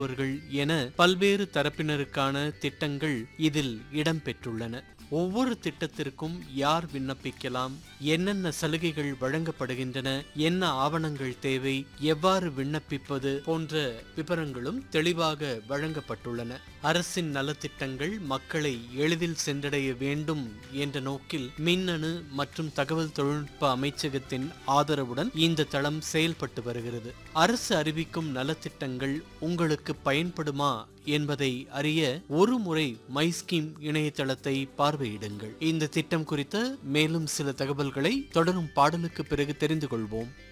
அவர்கள் என பல்வேறு தரப்பினருக்கான திட்டங்கள் இதில் இடம்பெற்றுள்ளன ஒவ்வொரு திட்டத்திற்கும் யார் விண்ணப்பிக்கலாம் என்னென்ன சலுகைகள் வழங்கப்படுகின்றன என்ன ஆவணங்கள் தேவை எவ்வாறு விண்ணப்பிப்பது போன்ற விவரங்களும் தெளிவாக வழங்கப்பட்டுள்ளன அரசின் நலத்திட்டங்கள் மக்களை எளிதில் சென்றடைய வேண்டும் என்ற நோக்கில் மின்னணு மற்றும் தகவல் தொழில்நுட்ப அமைச்சகத்தின் ஆதரவுடன் இந்த தளம் செயல்பட்டு வருகிறது அரசு அறிவிக்கும் நலத்திட்டங்கள் உங்களுக்கு பயன்படுமா என்பதை அறிய ஒரு முறை மைஸ்கீம் இணையதளத்தை பார்வையிடுங்கள் இந்த திட்டம் குறித்த மேலும் சில தகவல்களை தொடரும் பாடலுக்கு பிறகு தெரிந்து கொள்வோம்